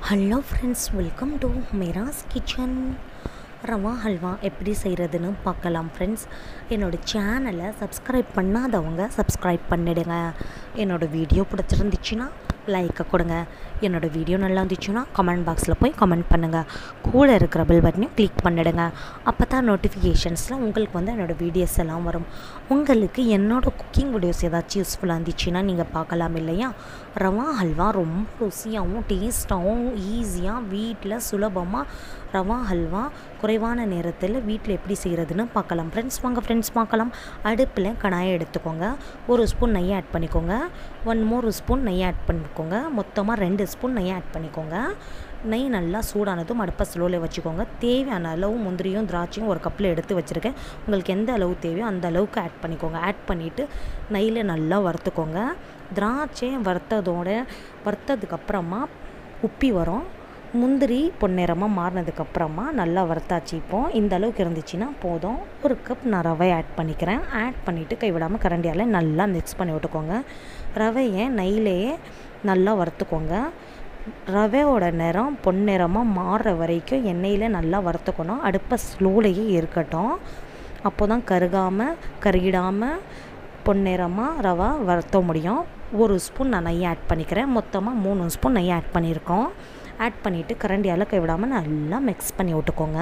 hello friends welcome to Mira's kitchen rava halwa எப்படி செய்கிறதுன்னு பார்க்கலாம் ஃப்ரெண்ட்ஸ் என்னோடய சேனலை சப்ஸ்கிரைப் பண்ணாதவங்க சப்ஸ்கிரைப் பண்ணிடுங்க என்னோடய வீடியோ பிடிச்சிருந்துச்சுன்னா லைக்கை கொடுங்க என்னோடய வீடியோ நல்லா இருந்துச்சுன்னா கமெண்ட் பாக்ஸில் போய் கமெண்ட் பண்ணுங்கள் கூட இருக்கிற பெல் பட்டனையும் கிளிக் பண்ணிடுங்க அப்போ தான் நோட்டிஃபிகேஷன்ஸில் உங்களுக்கு வந்து என்னோடய வீடியோஸ் எல்லாம் வரும் உங்களுக்கு என்னோடய குக்கிங் வீடியோஸ் ஏதாச்சும் யூஸ்ஃபுல்லாக இருந்துச்சுன்னா நீங்கள் பார்க்கலாம் இல்லையா ரவா ஹல்வா ரொம்ப ருசியாகவும் டேஸ்ட்டாகவும் ஈஸியாக வீட்டில் சுலபமாக ரவா ஹல்வா குறைவான நேரத்தில் வீட்டில் எப்படி செய்கிறதுன்னு பார்க்கலாம் ஃப்ரெண்ட்ஸ் வாங்க ஃப்ரெண்ட்ஸ் பார்க்கலாம் அடுப்பில் கடாயை எடுத்துக்கோங்க ஒரு ஸ்பூன் நெய் ஆட் பண்ணிக்கோங்க ஒன் மோர் ஸ்பூன் நெய் ஆட் பண்ணிக்கோங்க மொத்தமாக ரெண்டு ஸ்பூன் நெய் ஆட் பண்ணிக்கோங்க நெய் நல்லா சூடானதும் அடுப்பை ஸ்லோவில் வச்சுக்கோங்க தேவையான அளவு முந்திரியும் திராட்சையும் ஒரு கப்பில் எடுத்து வச்சுருக்கேன் உங்களுக்கு எந்த அளவு தேவையோ அந்த அளவுக்கு ஆட் பண்ணிக்கோங்க ஆட் பண்ணிவிட்டு நெய்யில் நல்லா வறுத்துக்கோங்க திராட்சை வறுத்ததோட வறுத்ததுக்கப்புறமா உப்பி வரும் முந்திரி பொன்னிறமாக மாறினதுக்கப்புறமா நல்லா வறுத்தாச்சு இப்போ இந்த அளவுக்கு இருந்துச்சுன்னா போதும் ஒரு கப் நான் ரவை ஆட் பண்ணிக்கிறேன் ஆட் பண்ணிவிட்டு கைவிடாமல் கரண்டியால் நல்லா மிக்ஸ் பண்ணி விட்டுக்கோங்க ரவையை நெய்லேயே நல்லா வறுத்துக்கோங்க ரவையோட நிறம் பொன்னிறமாக மாறுற வரைக்கும் எண்ணெயில் நல்லா வறுத்துக்கணும் அடுப்பை ஸ்லோலையே இருக்கட்டும் அப்போ தான் கருகாமல் கருகிடாமல் பொன்னிறமாக ரவா வறுத்த முடியும் ஒரு ஸ்பூன் நான் நெய் ஆட் பண்ணிக்கிறேன் மொத்தமாக மூணு ஸ்பூன் நெய் ஆட் பண்ணியிருக்கோம் ஆட் பண்ணிவிட்டு கரண்டியால் கைவிடாமல் நல்லா மிக்ஸ் பண்ணி விட்டுக்கோங்க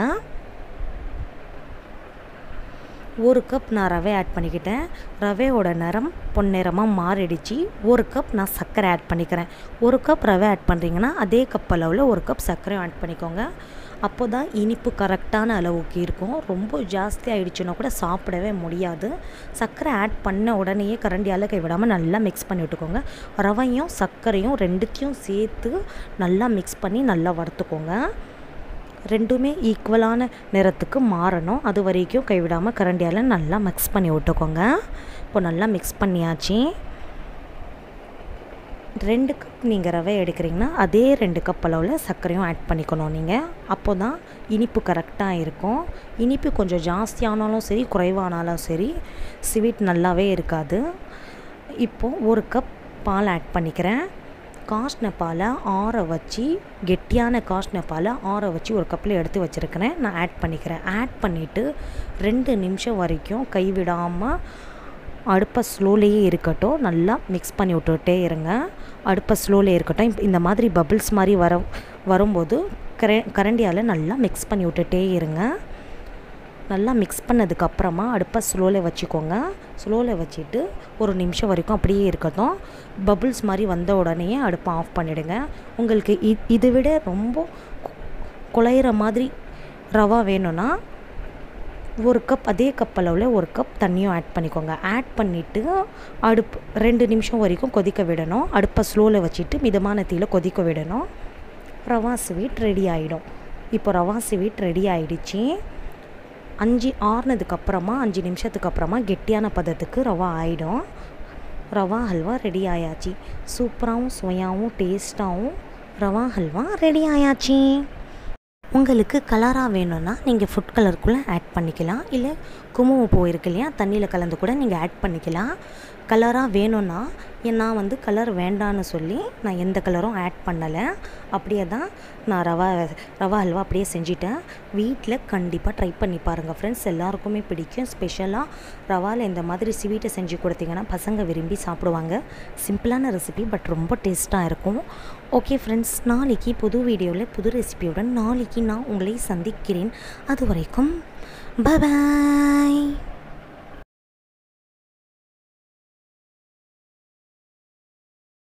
ஒரு கப் நான் ரவை ஆட் பண்ணிக்கிட்டேன் ரவையோட நிறம் பொன்னிறமாக மாறிடுச்சு ஒரு கப் நான் சர்க்கரை ஆட் பண்ணிக்கிறேன் ஒரு கப் ரவை ஆட் பண்ணுறீங்கன்னா அதே கப் அளவில் ஒரு கப் சர்க்கரையும் ஆட் பண்ணிக்கோங்க அப்போ தான் இனிப்பு கரெக்டான அளவுக்கு இருக்கும் ரொம்ப ஜாஸ்தி ஆகிடுச்சுன்னா கூட சாப்பிடவே முடியாது சர்க்கரை ஆட் பண்ண உடனேயே கரண்டியால் கைவிடாமல் நல்லா மிக்ஸ் பண்ணி விட்டுக்கோங்க ரவையும் சர்க்கரையும் ரெண்டுத்தையும் சேர்த்து நல்லா மிக்ஸ் பண்ணி நல்லா வறுத்துக்கோங்க ரெண்டுமே ஈக்குவலான நிறத்துக்கு மாறணும் அது வரைக்கும் கைவிடாமல் கரண்டியால் நல்லா மிக்ஸ் பண்ணி விட்டுக்கோங்க இப்போ நல்லா மிக்ஸ் பண்ணியாச்சு ரெண்டு கப் நீங்கள் ரவை எடுக்கிறீங்கன்னா அதே ரெண்டு கப் அளவில் சர்க்கரையும் ஆட் பண்ணிக்கணும் நீங்கள் அப்போ தான் இனிப்பு கரெக்டாக இருக்கும் இனிப்பு கொஞ்சம் ஜாஸ்தியானாலும் சரி குறைவானாலும் சரி ஸ்வீட் நல்லாவே இருக்காது இப்போது ஒரு கப் பால் ஆட் பண்ணிக்கிறேன் காஷ்ன பாலை ஆற வச்சு கெட்டியான காஷ்ன பாலை ஆற வச்சு ஒரு கப்பில் எடுத்து வச்சுருக்கிறேன் நான் ஆட் பண்ணிக்கிறேன் ஆட் பண்ணிவிட்டு ரெண்டு நிமிஷம் வரைக்கும் கைவிடாமல் அடுப்பை ஸ்லோலேயே இருக்கட்டும் நல்லா மிக்ஸ் பண்ணி விட்டுட்டே இருங்க அடுப்பை ஸ்லோலே இருக்கட்டும் இப்போ இந்த மாதிரி பபிள்ஸ் மாதிரி வர வரும்போது கர கரண்டியால் நல்லா மிக்ஸ் பண்ணி விட்டுட்டே இருங்க நல்லா மிக்ஸ் பண்ணதுக்கப்புறமா அடுப்பை ஸ்லோவில் வச்சுக்கோங்க ஸ்லோவில் வச்சுட்டு ஒரு நிமிஷம் வரைக்கும் அப்படியே இருக்கட்டும் பபுள்ஸ் மாதிரி வந்த உடனே அடுப்பை ஆஃப் பண்ணிவிடுங்க உங்களுக்கு இ இதை விட ரொம்ப குழையிற மாதிரி ரவா வேணும்னா ஒரு கப் அதே கப் அளவில் ஒரு கப் தண்ணியும் ஆட் பண்ணிக்கோங்க ஆட் பண்ணிவிட்டு அடுப்பு ரெண்டு நிமிஷம் வரைக்கும் கொதிக்க விடணும் அடுப்பை ஸ்லோவில் வச்சுட்டு மிதமான தீயில் கொதிக்க விடணும் ரவா ஸ்வீட் ரெடி ஆகிடும் இப்போ ரவா ஸ்வீட் ரெடி ஆகிடுச்சு அஞ்சு ஆறுனதுக்கப்புறமா அஞ்சு நிமிஷத்துக்கு அப்புறமா கெட்டியான பதத்துக்கு ரவா ஆகிடும் ரவா ஹல்வா ரெடி ஆயாச்சு சூப்பராகவும் சுவையாகவும் டேஸ்ட்டாகவும் ரவா ஹல்வா ரெடி ஆயாச்சு உங்களுக்கு கலராக வேணும்னா நீங்கள் ஃபுட் கலருக்குள்ளே ஆட் பண்ணிக்கலாம் இல்லை குங்குமப்பூ இருக்கு இல்லையா தண்ணியில் கலந்து கூட நீங்கள் ஆட் பண்ணிக்கலாம் கலராக வேணும்னா நான் வந்து கலர் வேண்டான்னு சொல்லி நான் எந்த கலரும் ஆட் பண்ணலை அப்படியே தான் நான் ரவா ரவா ஹல்வா அப்படியே செஞ்சிட்டேன் வீட்டில் கண்டிப்பாக ட்ரை பண்ணி பாருங்கள் ஃப்ரெண்ட்ஸ் எல்லாருக்குமே பிடிக்கும் ஸ்பெஷலாக ரவாவில் இந்த மாதிரி ஸ்வீட்டை செஞ்சு கொடுத்தீங்கன்னா பசங்க விரும்பி சாப்பிடுவாங்க சிம்பிளான ரெசிபி பட் ரொம்ப டேஸ்ட்டாக இருக்கும் ஓகே ஃப்ரெண்ட்ஸ் நாளைக்கு புது வீடியோவில் புது ரெசிபியுடன் நாளைக்கு நான் உங்களை சந்திக்கிறேன் அது வரைக்கும் பாய்